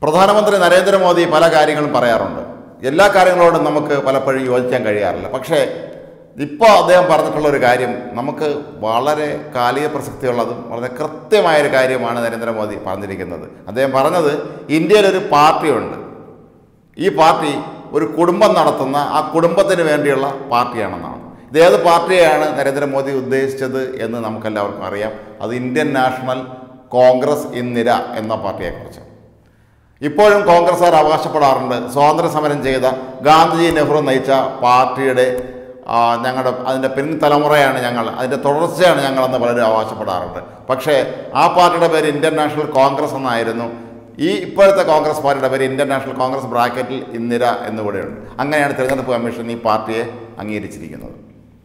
പ്രധാനമന്ത്രി നരേന്ദ്രമോദി പല കാര്യങ്ങളും പറയാറുണ്ട് എല്ലാ കാര്യങ്ങളോടും നമുക്ക് പലപ്പോഴും യോജിക്കാൻ കഴിയാറില്ല പക്ഷേ ഇപ്പോൾ അദ്ദേഹം പറഞ്ഞിട്ടുള്ള ഒരു കാര്യം നമുക്ക് വളരെ കാലിക പ്രസക്തിയുള്ളതും വളരെ കൃത്യമായൊരു കാര്യമാണ് നരേന്ദ്രമോദി പറഞ്ഞിരിക്കുന്നത് അദ്ദേഹം പറഞ്ഞത് ഇന്ത്യയിലൊരു പാർട്ടിയുണ്ട് ഈ പാർട്ടി ഒരു കുടുംബം നടത്തുന്ന ആ കുടുംബത്തിന് വേണ്ടിയുള്ള പാർട്ടിയാണെന്നാണ് ഇത് ഏത് പാർട്ടിയെയാണ് നരേന്ദ്രമോദി ഉദ്ദേശിച്ചത് എന്ന് നമുക്കെല്ലാവർക്കും അറിയാം അത് ഇന്ത്യൻ നാഷണൽ കോൺഗ്രസ് ഇന്ദിര എന്ന പാർട്ടിയെക്കുറിച്ച് ഇപ്പോഴും കോൺഗ്രസ്സുകാർ അവകാശപ്പെടാറുണ്ട് സ്വാതന്ത്ര്യ സമരം ചെയ്ത ഗാന്ധിജി നെഹ്റു നയിച്ച പാർട്ടിയുടെ ആ, ഞങ്ങളുടെ അതിൻ്റെ പിൻതലമുറയാണ് ഞങ്ങൾ അതിൻ്റെ തുടർച്ചയാണ് ഞങ്ങളെന്ന് പലരും അവകാശപ്പെടാറുണ്ട് പക്ഷേ ആ പാർട്ടിയുടെ പേര് ഇന്ത്യൻ നാഷണൽ കോൺഗ്രസ് എന്നായിരുന്നു ഈ ഇപ്പോഴത്തെ കോൺഗ്രസ് പാർട്ടിയുടെ പേര് ഇന്ത്യൻ നാഷണൽ കോൺഗ്രസ് ബ്രാക്കറ്റിൽ ഇന്ദിര എന്നുകൂടെയുണ്ട് അങ്ങനെയാണ് തിരഞ്ഞെടുപ്പ് കമ്മീഷൻ ഈ പാർട്ടിയെ അംഗീകരിച്ചിരിക്കുന്നത്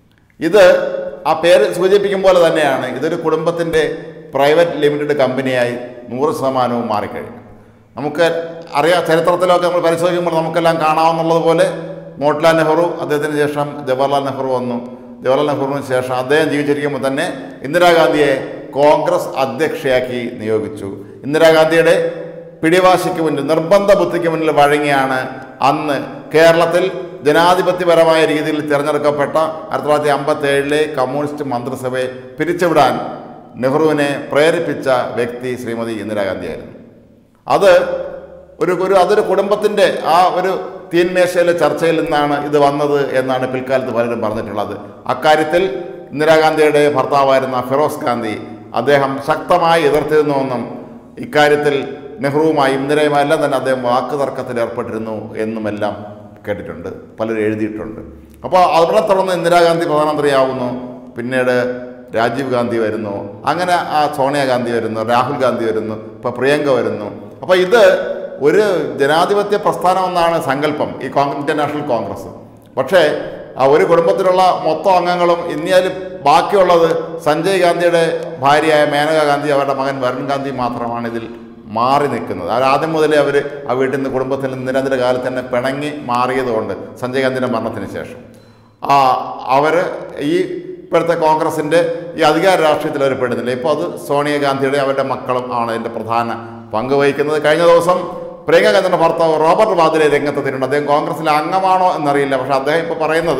ഇത് ആ പേര് സൂചിപ്പിക്കും പോലെ തന്നെയാണ് ഇതൊരു കുടുംബത്തിൻ്റെ പ്രൈവറ്റ് ലിമിറ്റഡ് കമ്പനിയായി നൂറ് ശതമാനവും മാറിക്കഴിഞ്ഞു നമുക്ക് അറിയാം ചരിത്രത്തിലൊക്കെ നമ്മൾ പരിശോധിക്കുമ്പോൾ നമുക്കെല്ലാം കാണാവുന്നതുപോലെ മോട്ടിലാൽ നെഹ്റു അദ്ദേഹത്തിന് ശേഷം ജവഹർലാൽ നെഹ്റു വന്നു ജവഹർലാൽ നെഹ്റുവിന് ശേഷം അദ്ദേഹം ജീവിച്ചിരിക്കുമ്പോൾ തന്നെ ഇന്ദിരാഗാന്ധിയെ കോൺഗ്രസ് അധ്യക്ഷയാക്കി നിയോഗിച്ചു ഇന്ദിരാഗാന്ധിയുടെ പിടിവാശിക്ക് മുന്നിൽ നിർബന്ധ ബുദ്ധിക്ക് മുന്നിൽ വഴങ്ങിയാണ് അന്ന് കേരളത്തിൽ ജനാധിപത്യപരമായ രീതിയിൽ തിരഞ്ഞെടുക്കപ്പെട്ട ആയിരത്തി തൊള്ളായിരത്തി അമ്പത്തി ഏഴിലെ കമ്മ്യൂണിസ്റ്റ് മന്ത്രിസഭയെ പിരിച്ചുവിടാൻ നെഹ്റുവിനെ പ്രേരിപ്പിച്ച വ്യക്തി ശ്രീമതി ഇന്ദിരാഗാന്ധിയായിരുന്നു അത് ഒരു ഒരു അതൊരു കുടുംബത്തിൻ്റെ ആ ഒരു തീന്മേശയിലെ ചർച്ചയിൽ നിന്നാണ് ഇത് വന്നത് എന്നാണ് പിൽക്കാലത്ത് പലരും പറഞ്ഞിട്ടുള്ളത് അക്കാര്യത്തിൽ ഇന്ദിരാഗാന്ധിയുടെ ഭർത്താവായിരുന്ന ഫിറോസ് ഗാന്ധി അദ്ദേഹം ശക്തമായി എതിർത്തിരുന്നുവെന്നും ഇക്കാര്യത്തിൽ നെഹ്റുവുമായും ഇന്ദിരയുമായും എല്ലാം തന്നെ അദ്ദേഹം വാക്ക് തർക്കത്തിൽ ഏർപ്പെട്ടിരുന്നു എന്നുമെല്ലാം കേട്ടിട്ടുണ്ട് പലരും എഴുതിയിട്ടുണ്ട് അപ്പോൾ അവിടെ തുടർന്ന് ഇന്ദിരാഗാന്ധി പ്രധാനമന്ത്രിയാവുന്നു പിന്നീട് രാജീവ് ഗാന്ധി വരുന്നു അങ്ങനെ ആ സോണിയാഗാന്ധി വരുന്നു രാഹുൽ ഗാന്ധി വരുന്നു ഇപ്പോൾ പ്രിയങ്ക വരുന്നു അപ്പോൾ ഇത് ഒരു ജനാധിപത്യ പ്രസ്ഥാനം എന്നാണ് സങ്കല്പം ഈ കോൺഗ്രസ് ഇന്ത്യൻ നാഷണൽ കോൺഗ്രസ് പക്ഷേ ആ ഒരു കുടുംബത്തിലുള്ള മൊത്തം അംഗങ്ങളും ഇന്ത്യയിൽ ബാക്കിയുള്ളത് സഞ്ജയ് ഗാന്ധിയുടെ ഭാര്യയായ മേനക ഗാന്ധി അവരുടെ മകൻ വരുൺ ഗാന്ധി മാത്രമാണ് ഇതിൽ മാറി നിൽക്കുന്നത് അവർ ആദ്യം മുതലേ അവർ ആ വീട്ടിൽ നിന്ന് കുടുംബത്തിൽ നിന്ന് നിരന്തര കാലത്ത് തന്നെ പിണങ്ങി മാറിയതുകൊണ്ട് സഞ്ജയ് ഗാന്ധിയുടെ മരണത്തിന് ശേഷം ആ അവർ ഈ ഇപ്പോഴത്തെ കോൺഗ്രസിൻ്റെ ഈ അധികാര രാഷ്ട്രീയത്തിൽ അവർ പെടുന്നില്ല ഇപ്പോൾ അത് സോണിയാഗാന്ധിയുടെ അവരുടെ മക്കളും ആണ് ഇതിൻ്റെ പ്രധാന പങ്ക് വഹിക്കുന്നത് കഴിഞ്ഞ ദിവസം പ്രിയങ്ക ഗാന്ധിയുടെ ഭർത്താവ് റോബർട്ട് വാദ്രെ രംഗത്തെത്തിയിട്ടുണ്ട് അദ്ദേഹം കോൺഗ്രസിലെ അംഗമാണോ എന്നറിയില്ല പക്ഷേ അദ്ദേഹം ഇപ്പോൾ പറയുന്നത്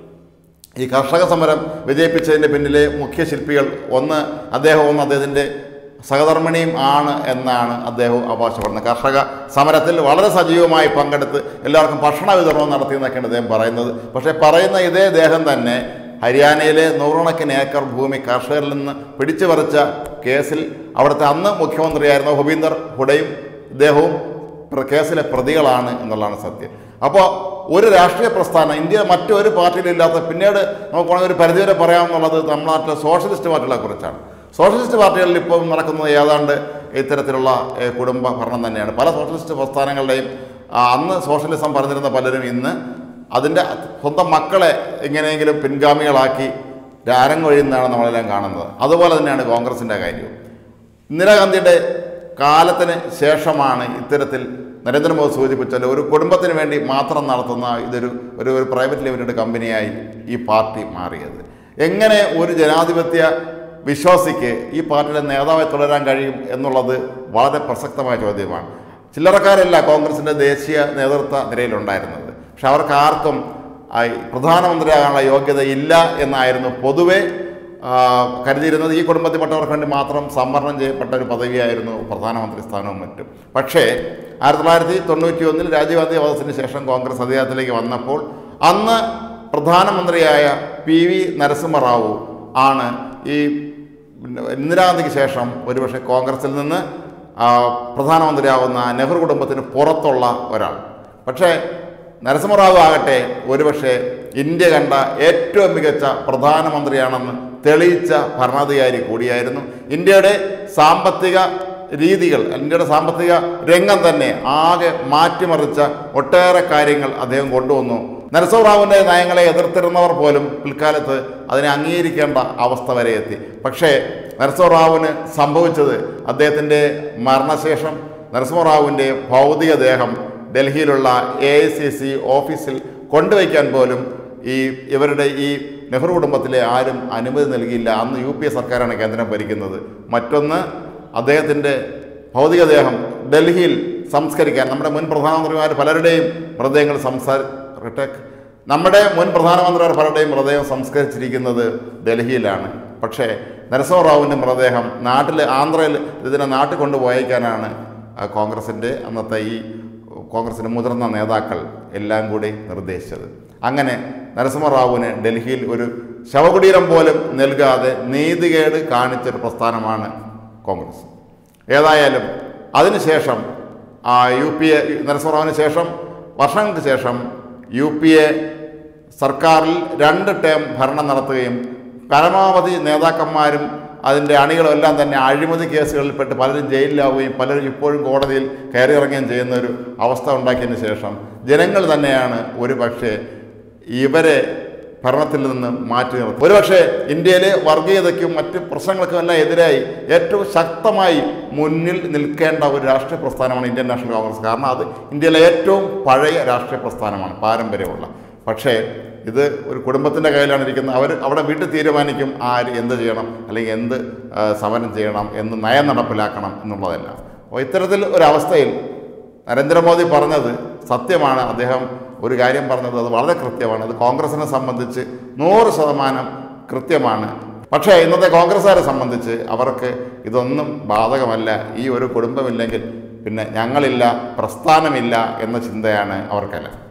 ഈ കർഷക സമരം വിജയിപ്പിച്ചതിൻ്റെ പിന്നിലെ മുഖ്യ ശില്പികൾ ഒന്ന് അദ്ദേഹം ഒന്ന് അദ്ദേഹത്തിൻ്റെ സഹധർമ്മിണിയും ആണ് എന്നാണ് അദ്ദേഹം അവകാശപ്പെടുന്നത് കർഷക സമരത്തിൽ വളരെ സജീവമായി പങ്കെടുത്ത് എല്ലാവർക്കും ഭക്ഷണ വിതരണം നടത്തിയെന്നൊക്കെയാണ് അദ്ദേഹം പറയുന്നത് പക്ഷേ പറയുന്ന ഇതേ ദേഹം തന്നെ ഹരിയാനയിലെ നൂറുകണക്കിന് ഏക്കർ ഭൂമി കർഷകരിൽ നിന്ന് പിടിച്ചു പറിച്ച കേസിൽ അവിടുത്തെ അന്ന് മുഖ്യമന്ത്രിയായിരുന്ന ഭൂപീന്ദർ ഹുഡയും ഇദ്ദേഹവും പ്ര- കേസിലെ പ്രതികളാണ് എന്നുള്ളതാണ് സത്യം അപ്പോൾ ഒരു രാഷ്ട്രീയ പ്രസ്ഥാനം ഇന്ത്യ മറ്റൊരു പാർട്ടിയിലില്ലാത്ത പിന്നീട് നമുക്ക് വേണമെങ്കിൽ ഒരു പരിധിവരെ പറയാമെന്നുള്ളത് നമ്മുടെ നാട്ടിലെ സോഷ്യലിസ്റ്റ് പാർട്ടികളെ കുറിച്ചാണ് സോഷ്യലിസ്റ്റ് പാർട്ടികളിൽ ഇപ്പോൾ നടക്കുന്നത് ഏതാണ്ട് ഇത്തരത്തിലുള്ള ഏഹ്, കുടുംബ ഭരണം തന്നെയാണ് പല സോഷ്യലിസ്റ്റ് പ്രസ്ഥാനങ്ങളുടെയും ആ, അന്ന് സോഷ്യലിസം പറഞ്ഞിരുന്ന പലരും ഇന്ന് അതിൻ്റെ സ്വന്തം മക്കളെ എങ്ങനെയെങ്കിലും പിൻഗാമികളാക്കി അരങ്ങൊഴിയുന്നതാണ് നമ്മളെല്ലാം കാണുന്നത് അതുപോലെ തന്നെയാണ് കോൺഗ്രസിൻ്റെ കാര്യവും ഇന്ദിരാഗാന്ധിയുടെ കാലത്തിന് ശേഷമാണ് ഇത്തരത്തിൽ നരേന്ദ്രമോദി സൂചിപ്പിച്ചാൽ ഒരു കുടുംബത്തിന് വേണ്ടി മാത്രം നടത്തുന്ന ഇതൊരു ഒരു ഒരു പ്രൈവറ്റ് ലിമിറ്റഡ് കമ്പനിയായി ഈ പാർട്ടി മാറിയത് എങ്ങനെ ഒരു ജനാധിപത്യ വിശ്വാസിക്ക് ഈ പാർട്ടിയുടെ നേതാവായി തുടരാൻ കഴിയും എന്നുള്ളത് വളരെ പ്രസക്തമായ ചോദ്യമാണ് ചില്ലറക്കാരല്ല കോൺഗ്രസിൻ്റെ ദേശീയ നേതൃത്വ നിരയിലുണ്ടായിരുന്നത് പക്ഷെ അവർക്ക് ആർക്കും ആ, പ്രധാനമന്ത്രിയാകാനുള്ള യോഗ്യത ഇല്ല എന്നായിരുന്നു പൊതുവെ ആ, കരുതിയിരുന്നത് ഈ കുടുംബത്തിൽപ്പെട്ടവർക്ക് വേണ്ടി മാത്രം സംവരണം ചെയ്യപ്പെട്ട ഒരു പദവിയായിരുന്നു പ്രധാനമന്ത്രി സ്ഥാനവും മറ്റും പക്ഷേ ആയിരത്തി തൊള്ളായിരത്തി തൊണ്ണൂറ്റി ഒന്നിൽ രാജീവ് ഗാന്ധി വധത്തിന് ശേഷം കോൺഗ്രസ് അധികാരത്തിലേക്ക് വന്നപ്പോൾ അന്ന് പ്രധാനമന്ത്രിയായ പി വി നരസിംഹറാവു ആണ് ഈ പിന്നെ ഇന്ദിരാഗാന്ധിക്ക് ശേഷം ഒരുപക്ഷെ കോൺഗ്രസിൽ നിന്ന് ആ, പ്രധാനമന്ത്രിയാവുന്ന നെഹ്റു കുടുംബത്തിന് പുറത്തുള്ള ഒരാൾ പക്ഷേ നരസിംഹറാവു ആകട്ടെ ഒരുപക്ഷെ ഇന്ത്യ കണ്ട ഏറ്റവും മികച്ച പ്രധാനമന്ത്രിയാണെന്ന് തെളിയിച്ച ഭരണാധികാരി കൂടിയായിരുന്നു ഇന്ത്യയുടെ സാമ്പത്തിക രീതികൾ ഇന്ത്യയുടെ സാമ്പത്തിക രംഗം തന്നെ ആകെ മാറ്റിമറിച്ച ഒട്ടേറെ കാര്യങ്ങൾ അദ്ദേഹം കൊണ്ടുവന്നു നരസിംഹറാവുവിൻ്റെ നയങ്ങളെ എതിർത്തിരുന്നവർ പോലും പിൽക്കാലത്ത് അതിനെ അംഗീകരിക്കേണ്ട അവസ്ഥ വരെ എത്തി പക്ഷേ നരസിംഹറാവുവിന് സംഭവിച്ചത് അദ്ദേഹത്തിൻ്റെ മരണശേഷം നരസിംഹറാവുവിൻ്റെ ഭൗതികദേഹം ഡൽഹിയിലുള്ള എ ഐ സി സി ഓഫീസിൽ കൊണ്ടുവയ്ക്കാൻ പോലും ഈ ഇവരുടെ ഈ നെഹ്റു കുടുംബത്തിലെ ആരും അനുമതി നൽകിയില്ല അന്ന് യു പി എ സർക്കാരാണ് കേന്ദ്രം ഭരിക്കുന്നത് മറ്റൊന്ന് അദ്ദേഹത്തിൻ്റെ ഭൗതികദേഹം ഡൽഹിയിൽ സംസ്കരിക്കാൻ നമ്മുടെ മുൻ പ്രധാനമന്ത്രിമാർ പലരുടെയും മൃതദേഹങ്ങൾ സംസാരിട്ടെ നമ്മുടെ മുൻ പ്രധാനമന്ത്രിമാർ പലരുടെയും മൃതദേഹം സംസ്കരിച്ചിരിക്കുന്നത് ഡൽഹിയിലാണ് പക്ഷേ നരസിംഹറാവുവിൻ്റെ മൃതദേഹം നാട്ടിൽ ആന്ധ്രയിൽ ഇതിനെ നാട്ടിൽ കൊണ്ടുപോയേക്കാനാണ് ആ കോൺഗ്രസിൻ്റെ അന്നത്തെ ഈ കോൺഗ്രസിൻ്റെ മുതിർന്ന നേതാക്കൾ എല്ലാം കൂടി നിർദ്ദേശിച്ചത് അങ്ങനെ നരസിംഹറാവുവിന് ഡൽഹിയിൽ ഒരു ശവകുടീരം പോലും നൽകാതെ നീതികേട് കാണിച്ചൊരു പ്രസ്ഥാനമാണ് കോൺഗ്രസ് ഏതായാലും അതിനുശേഷം ആ യു പി എ നരസിംഹറാവിന് ശേഷം വർഷങ്ങൾക്ക് ശേഷം യു പി എ സർക്കാരിൽ രണ്ട് ടേം ഭരണം നടത്തുകയും പരമാവധി നേതാക്കന്മാരും അതിൻ്റെ അണികളും എല്ലാം തന്നെ അഴിമതി കേസുകളിൽപ്പെട്ട് പലരും ജയിലിലാവുകയും പലരും ഇപ്പോഴും കോടതിയിൽ കയറിയിറങ്ങുകയും ചെയ്യുന്ന ഒരു അവസ്ഥ ഉണ്ടാക്കിയതിന് ശേഷം ജനങ്ങൾ തന്നെയാണ് ഒരു പക്ഷേ ഇവരെ ഭരണത്തിൽ നിന്ന് മാറ്റി നിർത്തും ഒരുപക്ഷെ ഇന്ത്യയിലെ വർഗീയതയ്ക്കും മറ്റ് പ്രശ്നങ്ങൾക്കും എല്ലാം എതിരായി ഏറ്റവും ശക്തമായി മുന്നിൽ നിൽക്കേണ്ട ഒരു രാഷ്ട്രീയ പ്രസ്ഥാനമാണ് ഇന്ത്യൻ നാഷണൽ കോൺഗ്രസ് കാരണം അത് ഇന്ത്യയിലെ ഏറ്റവും പഴയ രാഷ്ട്രീയ പ്രസ്ഥാനമാണ് പാരമ്പര്യമുള്ള പക്ഷേ ഇത് ഒരു കുടുംബത്തിൻ്റെ കയ്യിലാണ് ഇരിക്കുന്നത് അവർ അവിടെ വീട്ടിൽ തീരുമാനിക്കും ആര് എന്ത് ചെയ്യണം അല്ലെങ്കിൽ എന്ത് ആ, സമരം ചെയ്യണം എന്ന് നയം നടപ്പിലാക്കണം എന്നുള്ളതല്ല അപ്പോൾ ഇത്തരത്തിൽ ഒരവസ്ഥയിൽ നരേന്ദ്രമോദി പറഞ്ഞത് സത്യമാണ് അദ്ദേഹം ഒരു കാര്യം പറഞ്ഞത് അത് വളരെ കൃത്യമാണ് അത് കോൺഗ്രസിനെ സംബന്ധിച്ച് നൂറ് ശതമാനം കൃത്യമാണ് പക്ഷേ ഇന്നത്തെ കോൺഗ്രസ്സുകാരെ സംബന്ധിച്ച് അവർക്ക് ഇതൊന്നും ബാധകമല്ല ഈ ഒരു കുടുംബമില്ലെങ്കിൽ പിന്നെ ഞങ്ങളില്ല പ്രസ്ഥാനമില്ല എന്ന ചിന്തയാണ് അവർക്കെല്ലാം